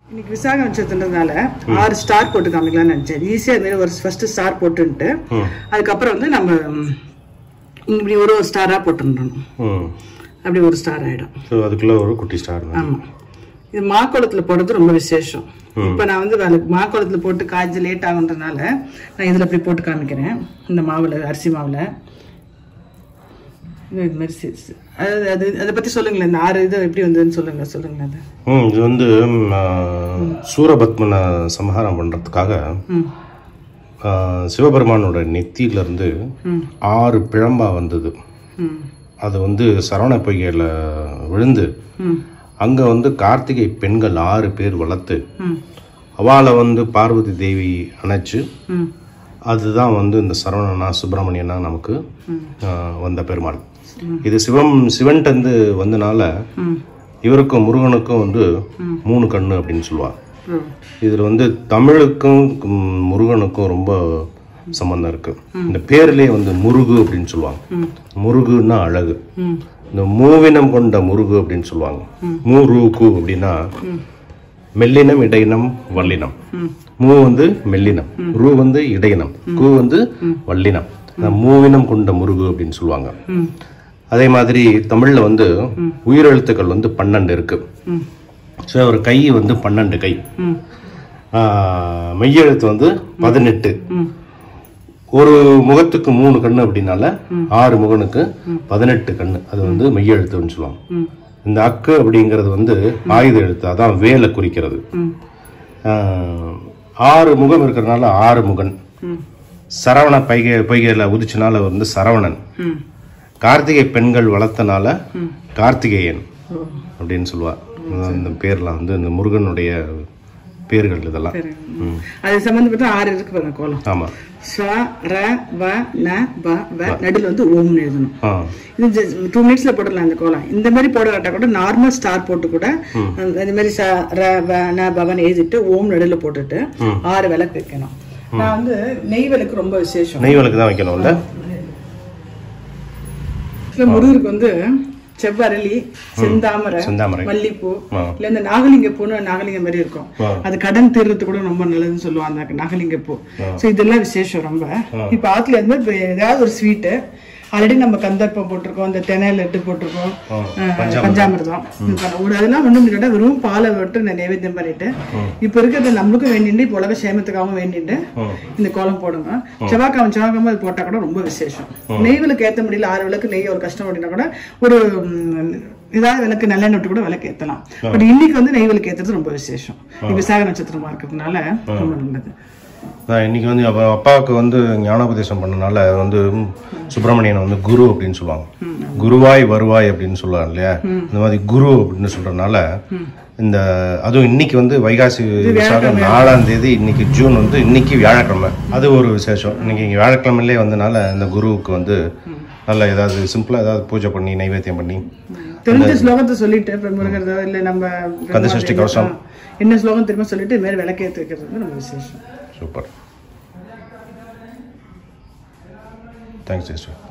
இன்னைக்கு விசாக நட்சத்திரத்தினால ஆறு ஸ்டார் போட்டு காமிக்கலாம்னு நினைச்சேன் ஈஸியாக மாரி ஒரு ஃபர்ஸ்ட் ஸ்டார் போட்டுன்ட்டு அதுக்கப்புறம் வந்து நம்ம ம், இப்படி ஒரு ஒரு ஸ்டாராக போட்டுடணும் ம் அப்படி ஒரு ஸ்டார் ஆகிடும் ஸோ அதுக்குள்ளே ஒரு குட்டி ஸ்டார் தான் ஆமாம் இது மாக்கோளத்தில் போடுறது ரொம்ப விசேஷம் இப்போ நான் வந்து வேலை மாக்கோளத்தில் போட்டு காய்ச்சி லேட் ஆகுன்றதுனால நான் இதில் இப்படி போட்டு காமிக்கிறேன் இந்த மாவில் அரிசி மாவில் இது மாதிரி சி- சி- அது அது அதை பற்றி சொல்லுங்களேன் இந்த ஆறு இது எப்படி வந்ததுன்னு சொல்லுங்க சொல்லுங்களேன் அது ம் இது வந்து ம், ஆ, சூரபத்மனை சம்ஹாரம் பண்ணுறதுக்காக ம் சிவபெருமானோட நெத்தியிலேருந்து ஆறு பிழம்பா வந்தது ம் அது வந்து சரவண பொய்கையில் விழுந்து ம் அங்கே வந்து கார்த்திகை பெண்கள் ஆறு பேர் வளர்த்து ம் அவளை வந்து பார்வதி தேவி அணைச்சு ம் அதுதான் வந்து இந்த சரவணனா சுப்பிரமணியனா நமக்கு ஆ, வந்த பெருமாள் இது சிவம் சிவன்கிட்டருந்து வந்தனால ம் இவருக்கும் முருகனுக்கும் வந்து மூணு கண்ணு அப்படின்னு சொல்லுவாங்க ம் இதில் வந்து தமிழுக்கும் ம், முருகனுக்கும் ரொம்ப சம்பந்தம் இருக்கு இந்த பேர்லயே வந்து முருகு அப்படின்னு சொல்லுவாங்க முருகுன்னா அழகு ம் இந்த மூவினம் கொண்ட முருகு அப்படின்னு சொல்லுவாங்க மூருக்கு அப்படின்னா மெல்லினம் இடையினம் வல்லினம் மூ வந்து மெல்லினம் ரு வந்து இடையினம் கு வந்து வல்லினம் அந்த மூவினம் கொண்ட முருகு அப்படின்னு சொல்லுவாங்க ம் அதே மாதிரி தமிழ்ல வந்து உயிரெழுத்துக்கள் வந்து பன்னெண்டு இருக்கு ம் ஸோ ஒரு கை வந்து பன்னெண்டு கை ம் ஆஹ் மெய்யெழுத்து வந்து பதினெட்டு ம் ஒரு முகத்துக்கு மூணு கண்ணு அப்படின்னால ஆறு முகனுக்கு பதினெட்டு கண்ணு அது வந்து மெய்யெழுத்துன்னு சொல்லுவாங்க ம் இந்த அக்கு அப்படிங்கிறது வந்து ஆயுத எழுத்து அதான் வேலை குறிக்கிறது ம் ஆஹ் ஆறு முகம் இருக்கிறதுனால ஆறு முகன் ம் சரவண பைகை பைகையில் உதிச்சனால வந்து சரவணன் ம் கார்த்திகை பெண்கள் வளர்த்தனால கார்த்திகேயன் ஓ அப்படின்னு சொல்லுவா இந்த பேர்லாம் வந்து இந்த முருகனுடைய பேர்கள் இதெல்லாம் சரி அது சம்மந்தப்பட்ட ஆறு இருக்கு பாருங்க கோலம் ஆமா ச ர வ ந ப வ நடுவில் வந்து ஓம்னு எழுதணும் ஆ இது டூ மினிட்ஸ்ல போடலாம் இந்த கோலம் இந்த மாதிரி போடாட்டா கூட நார்மல் ஸ்டார் போட்டு கூட அந்த- இந்த மாதிரி ச ர வ ந பவன் எழுதிட்டு ஓம் நடுவில் போட்டுட்டு ஆறு விளக்கு வைக்கணும் நான் வந்து நெய் விளக்கு ரொம்ப விசேஷம் நெய் விளக்கு தான் வைக்கணும்ல ஆக்சுவலா முருகருக்கு வந்து செவ்வரளி செந்தாமரை செந்தாமரை மல்லிப்பூ ஆ. இல்ல இந்த நாகலிங்க பூன்னு நாகலிங்க மாதிரி இருக்கும் ஆ. அது கடன் தீர்றது கூட ரொம்ப நல்லதுன்னு சொல்லுவாங்க அந்த நாகலிங்க பூ சோ இதெல்லாம் விசேஷம் ரொம்ப இப்ப ஆத்துல இருந்து இப்ப ஏதாவது ஒரு ஸ்வீட்டு ஆல்ரெடி நம்ம கந்தர்ப்பம் போட்டிருக்கோம் இந்த தெனை லட்டு போட்டிருக்கோம் ஆ, பஞ்சாமிர்தம் இது பண்ண- ஒரு அதெல்லாம் ஒண்ணும் இல்லைடா வெறும் பாலை விட்டு இந்த நைவேத்தியம் பண்ணிட்டு இப்ப இருக்கிறது நம்மளுக்கும் வேண்டிட்டு இப்ப உலக சேமத்துக்காகவும் வேண்டிட்டு இந்த கோலம் போடுங்க செவ்வாய்க்கிழமை செவ்வாய்க்கிழமை அது போட்டா கூட ரொம்ப விசேஷம் நெய் விளக்கு ஏத்த முடியல ஆறு விளக்கு நெய் ஒரு கஷ்டம் அப்படின்னா கூட ஒரு ம், ஏதாவது விளக்கு நல்லெண்ணெய் விட்டு கூட விளக்கு ஏத்தலாம் பட் இன்னைக்கு வந்து நெய் விளக்கு ஏத்துறது ரொம்ப விசேஷம் இது விசாக நட்சத்திரமா இருக்கிறதுனால ரொம்ப நல்லது நான் இன்னைக்கு வந்து அப்ப அப்பாவுக்கு வந்து ஞானோபதேசம் பண்ணனால வந்து ம், சுப்பிரமணியன் வந்து குரு அப்படின்னு சொல்லுவாங்க குருவாய் வருவாய் அப்படின்னு சொல்லுவாங்க இல்லையா இந்த மாதிரி குரு அப்படின்னு சொல்றதுனால இந்த அதுவும் இன்னைக்கு வந்து வைகாசி விசாகம் நாலாம் தேதி இன்னைக்கு ஜூன் வந்து இன்னைக்கு வியாழக்கிழமை அது ஒரு விசேஷம் இன்னைக்கு இங்க வியாழக்கிழமையிலே வந்தனால இந்த குருவுக்கு வந்து நல்ல ஏதாவது சிம்பிளா ஏதாவது பூஜை பண்ணி நைவேத்தியம் பண்ணி தெரிஞ்ச ஸ்லோகத்தை சொல்லிட்டு இப்ப முருகர் இல்ல நம்ம கந்த சஷ்டி கவசம். என்ன ஸ்லோகம் திரும்ப சொல்லிட்டு இது மாதிரி விளக்கு ஏத்து வைக்கிறது வந்து ரொம்ப விசேஷம் சூப்பர் தேங்க்ஸ் ஜெயஸ்ரீ